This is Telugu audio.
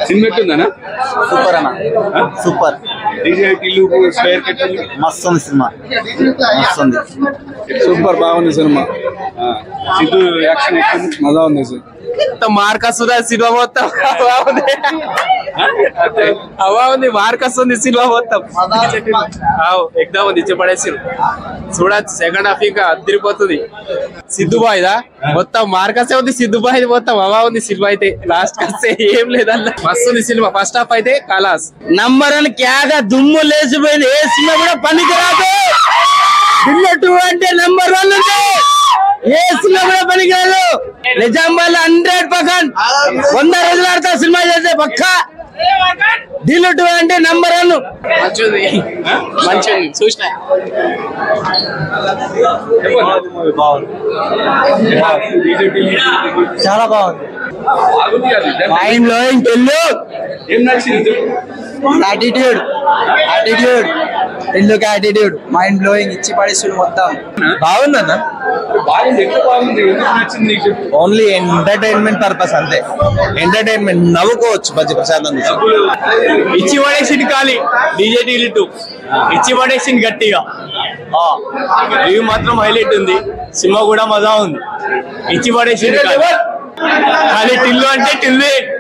సినిమా ఎట్లుందనా సూపర్ అన్న సూపర్ డీజే టిల్లు స్క్వేర్ కట్టింది మస్తు ఉంది సినిమా మస్తు ఉంది సూపర్ బాగుంది సినిమా సిద్ధు యాక్షన్ ఎట్లుంది మజా ఉంది సార్ మొత్తం మార్కస్ ఉంది సినిమా మొత్తం హవా ఉంది హవా ఉంది మార్కస్ ఉంది సినిమా మొత్తం ఆవ్, ఎగ్దాం ఉంది ఇచ్చి పడేసిరు చూడచ్చు సెకండ్ హాఫ్ ఇంకా అదిరిపోతుంది సిద్ధుబాయ్ దా మొత్తం మార్కస్ ఉంది సిద్ధుబాయ్ మొత్తం హవా ఉంది సినిమా అయితే లాస్ట్ వస్తే ఏం లేదన్న మస్తు ఉంది సినిమా ఫస్ట్ హాఫ్ అయితే కలాస్ నంబర్ వన్ క్యాగా దుమ్ము లేచిపోయింది ఏ సినిమా కూడా పనికిరాదు బిల్లెట్ అంటే నంబర్ వన్ ఉంది ఏ సినిమా కూడా పనికిరాదు నిజామాబాద్ హండ్రెడ్ పర్సెంట్ వంద రోజులు ఆడతా సినిమా చేస్తే పక్క ఢిల్లీ టూ అంటే నంబర్ వన్ మంచిది మంచిది చూసిన డీజే టిల్లు చాలా బాగుంది బాగుంది అది మైండ్ బ్లోయింగ్ తెల్లు ఏం నచ్చింది యాటిట్యూడ్ యాటిట్యూడ్ ఇల్లుకి యాటిట్యూడ్ మైండ్ బ్లోయింగ్ ఇచ్చి పడేస్తుడు మొత్తం బాగుందన్న బాగుంది ఎట్లా బాగుంది ఎందుకు నచ్చింది నీకు చెప్పు ఓన్లీ ఎంటర్టైన్మెంట్ పర్పస్ అంతే ఎంటర్టైన్మెంట్ నవ్వుకోవచ్చు మంచి ప్రశాంతం ఇచ్చి పడేసింది ఖాళీ డీజే టీవీ టూ ఇచ్చి పడేసింది గట్టిగా రివ్యూ మాత్రం హైలైట్ ఉంది సినిమా కూడా మజా ఉంది ఇచ్చి పడేసింది ఖాళీ. ఖాళీ టిల్లు అంటే టిల్లు